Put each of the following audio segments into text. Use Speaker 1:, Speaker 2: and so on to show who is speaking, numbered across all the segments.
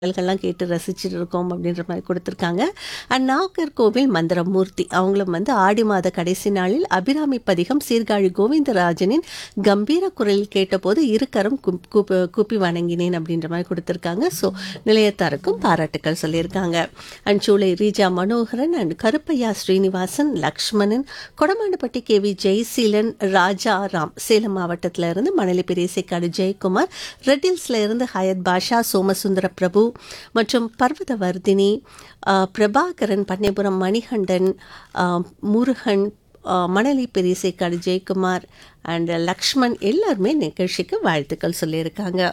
Speaker 1: பாடல்கள்லாம் கேட்டு ரசிச்சுட்டு இருக்கோம் அப்படின்ற மாதிரி கொடுத்துருக்காங்க அண்ட் நாகர்கோவில் மந்திரமூர்த்தி அவங்களும் வந்து ஆடி மாத கடைசி நாளில் அபிராமி பதிகம் சீர்காழி கோவிந்தராஜனின் கம்பீர குரலில் கேட்டபோது இருக்கரம் குப்- கூப்பி கூப்பி வணங்கினேன் அப்படின்ற மாதிரி கொடுத்துருக்காங்க ஸோ நிலையத்தாருக்கும் பாராட்டுக்கள் சொல்லியிருக்காங்க and Choolai Reeja Manoharan and Karuppaiya Srinivasan Lakshmanan Kodamandapatti K V Jayaseelan Raja Ram Salem மாவட்டத்தில் இருந்து மணலி பெரியசைக்காடு ஜெயக்குமார் ரெட்டில்ஸ்ல இருந்து ஹயத் பாஷா சோமசுந்தர பிரபு மற்றும் பர்வதவர்தினி ஆ, பிரபாகரன் பண்ணைபுரம் மணிகண்டன் ஆ, முருகன் ஆ, மணலி பெரியசைக்காடு ஜெயக்குமார் அண்ட் லக்ஷ்மண் எல்லாருமே நிகழ்ச்சிக்கு வாழ்த்துக்கள் சொல்லியிருக்காங்க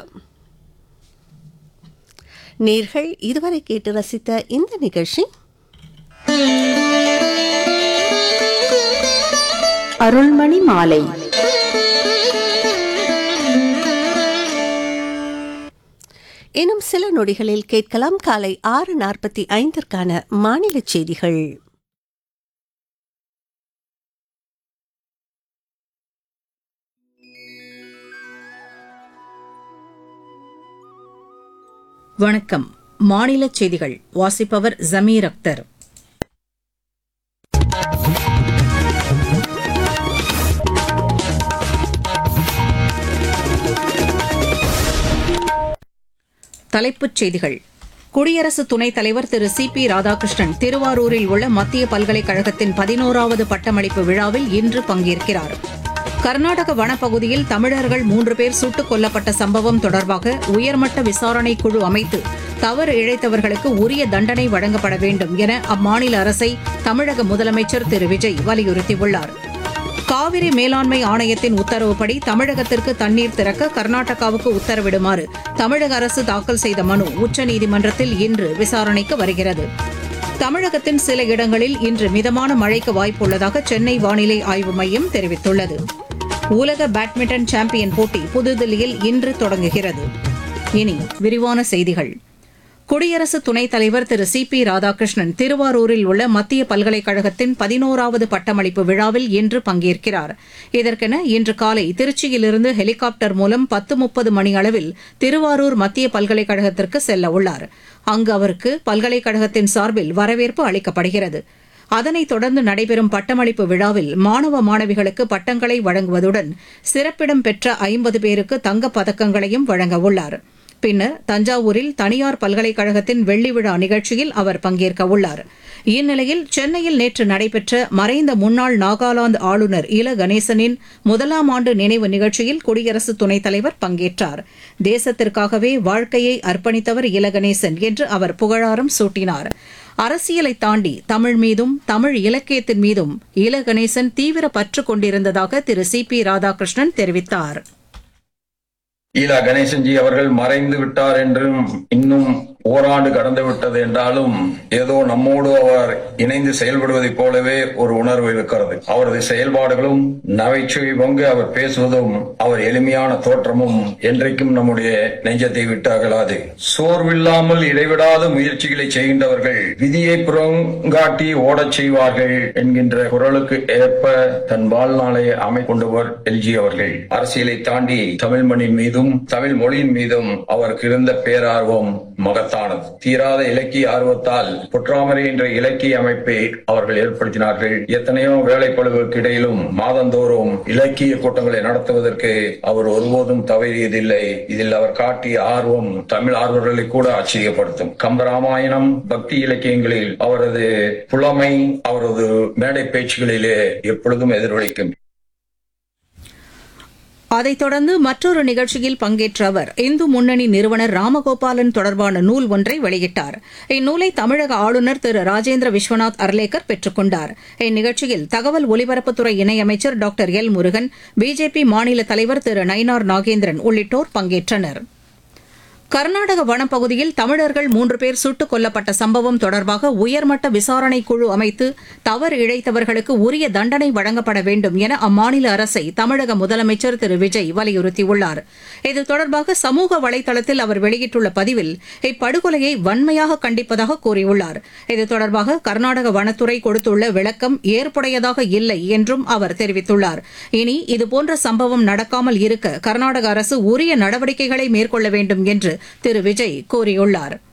Speaker 1: நேர்கள் இதுவரை கேட்டு ரசித்த இந்த நிகழ்ச்சி
Speaker 2: அருள்மணி மாலை
Speaker 1: இன்னும் சில நொடிகளில் கேட்கலாம் காலை ஆறு நாற்பத்தி ஐந்திற்கான மாநில செய்திகள்
Speaker 3: வணக்கம் மாநில செய்திகள் வாசிப்பவர் ஜமீர் அக்தர் தலைப்புச் செய்திகள் குடியரசு துணைத் தலைவர் திரு சி பி ராதாகிருஷ்ணன் திருவாரூரில் உள்ள மத்திய பல்கலைக்கழகத்தின் பதினோராவது பட்டமளிப்பு விழாவில் இன்று பங்கேற்கிறார் கர்நாடக வனப்பகுதியில் தமிழர்கள் மூன்று பேர் சுட்டுக் கொல்லப்பட்ட சம்பவம் தொடர்பாக உயர்மட்ட விசாரணை குழு அமைத்து தவறு இழைத்தவர்களுக்கு உரிய தண்டனை வழங்கப்பட வேண்டும் என அம்மாநில அரசை தமிழக முதலமைச்சர் திரு விஜய் வலியுறுத்தியுள்ளார் காவிரி மேலாண்மை ஆணையத்தின் உத்தரவுப்படி தமிழகத்திற்கு தண்ணீர் திறக்க கர்நாடகாவுக்கு உத்தரவிடுமாறு தமிழக அரசு தாக்கல் செய்த மனு உச்சநீதிமன்றத்தில் இன்று விசாரணைக்கு வருகிறது தமிழகத்தின் சில இடங்களில் இன்று மிதமான மழைக்கு வாய்ப்புள்ளதாக சென்னை வானிலை ஆய்வு மையம் தெரிவித்துள்ளது உலக பேட்மிண்டன் சாம்பியன் போட்டி புதுதில்லியில் இன்று தொடங்குகிறது இனி விரிவான செய்திகள் குடியரசு துணைத் தலைவர் திரு சி பி ராதாகிருஷ்ணன் திருவாரூரில் உள்ள மத்திய பல்கலைக்கழகத்தின் பதினோராவது பட்டமளிப்பு விழாவில் இன்று பங்கேற்கிறார் இதற்கென இன்று காலை திருச்சியிலிருந்து ஹெலிகாப்டர் மூலம் பத்து முப்பது மணி அளவில் திருவாரூர் மத்திய பல்கலைக்கழகத்திற்கு செல்ல உள்ளார் அங்கு அவருக்கு பல்கலைக்கழகத்தின் சார்பில் வரவேற்பு அளிக்கப்படுகிறது அதனைத் தொடர்ந்து நடைபெறும் பட்டமளிப்பு விழாவில் மாணவ மாணவிகளுக்கு பட்டங்களை வழங்குவதுடன் சிறப்பிடம் பெற்ற ஐம்பது பேருக்கு தங்கப் பதக்கங்களையும் வழங்க உள்ளார் பின்னர் தஞ்சாவூரில் தனியார் பல்கலைக்கழகத்தின் வெள்ளி விழா நிகழ்ச்சியில் அவர் பங்கேற்க உள்ளார் இந்நிலையில் சென்னையில் நேற்று நடைபெற்ற மறைந்த முன்னாள் நாகாலாந்து ஆளுநர் இல கணேசனின் முதலாம் ஆண்டு நினைவு நிகழ்ச்சியில் குடியரசு துணைத் தலைவர் பங்கேற்றார் தேசத்திற்காகவே வாழ்க்கையை அர்ப்பணித்தவர் இல கணேசன் என்று அவர் புகழாரம் சூட்டினார் அரசியலை தாண்டி தமிழ் மீதும் தமிழ் இலக்கியத்தின் மீதும் இல கணேசன் தீவிர பற்று கொண்டிருந்ததாக திரு சி பி ராதாகிருஷ்ணன் தெரிவித்தார்
Speaker 4: ஈலா கணேசன்ஜி அவர்கள் மறைந்து விட்டார் என்றும் இன்னும் ஓராண்டு கடந்து விட்டது என்றாலும் ஏதோ நம்மோடு அவர் இணைந்து செயல்படுவதைப் போலவே ஒரு உணர்வு இருக்கிறது அவரது செயல்பாடுகளும் நகைச்சுவை பங்கு அவர் பேசுவதும் அவர் எளிமையான தோற்றமும் என்றைக்கும் நம்முடைய நெஞ்சத்தை விட்டு அகலாது சோர்வில்லாமல் இடைவிடாத முயற்சிகளை செய்கின்றவர்கள் விதியை புறங்காட்டி ஓடச் செய்வார்கள் என்கின்ற குரலுக்கு ஏற்ப தன் வாழ்நாளை அமைக்கொண்டவர் எல்ஜி அவர்கள் அரசியலை தாண்டி தமிழ் மண்ணின் மீதும் தமிழ் மொழியின் மீதும் அவருக்கு இருந்த பேரார்வம் மகத்தானது தீராத இலக்கிய ஆர்வத்தால் புற்றாமரை என்ற இலக்கிய அமைப்பை அவர்கள் ஏற்படுத்தினார்கள் எத்தனையோ வேலைப்பழுவுக்கு இடையிலும் மாதந்தோறும் இலக்கிய கூட்டங்களை நடத்துவதற்கு அவர் ஒருபோதும் தவறியதில்லை இதில் அவர் காட்டிய ஆர்வம் தமிழ் ஆர்வலர்களை கூட ஆச்சரியப்படுத்தும் கம்பராமாயணம் பக்தி இலக்கியங்களில் அவரது புலமை அவரது மேடை பேச்சுகளிலே எப்பொழுதும் எதிரொலிக்கும்
Speaker 3: அதைத் தொடர்ந்து மற்றொரு நிகழ்ச்சியில் பங்கேற்ற அவர் இந்து முன்னணி நிறுவனர் ராமகோபாலன் தொடர்பான நூல் ஒன்றை வெளியிட்டார் இந்நூலை தமிழக ஆளுநர் திரு ராஜேந்திர விஸ்வநாத் அர்லேக்கர் பெற்றுக் கொண்டார் இந்நிகழ்ச்சியில் தகவல் ஒலிபரப்புத்துறை இணையமைச்சர் டாக்டர் எல் முருகன் பிஜேபி மாநில தலைவர் திரு நயினார் நாகேந்திரன் உள்ளிட்டோர் பங்கேற்றனர் கர்நாடக வனப்பகுதியில் தமிழர்கள் மூன்று பேர் சுட்டுக் கொல்லப்பட்ட சம்பவம் தொடர்பாக உயர்மட்ட விசாரணை குழு அமைத்து தவறு இழைத்தவர்களுக்கு உரிய தண்டனை வழங்கப்பட வேண்டும் என அம்மாநில அரசை தமிழக முதலமைச்சர் திரு விஜய் வலியுறுத்தியுள்ளார் இது தொடர்பாக சமூக வலைதளத்தில் அவர் வெளியிட்டுள்ள பதிவில் இப்படுகொலையை வன்மையாக கண்டிப்பதாக கூறியுள்ளார் இது தொடர்பாக கர்நாடக வனத்துறை கொடுத்துள்ள விளக்கம் ஏற்புடையதாக இல்லை என்றும் அவர் தெரிவித்துள்ளார் இனி இதுபோன்ற சம்பவம் நடக்காமல் இருக்க கர்நாடக அரசு உரிய நடவடிக்கைகளை மேற்கொள்ள வேண்டும் என்று திரு விஜய் கூறியுள்ளார்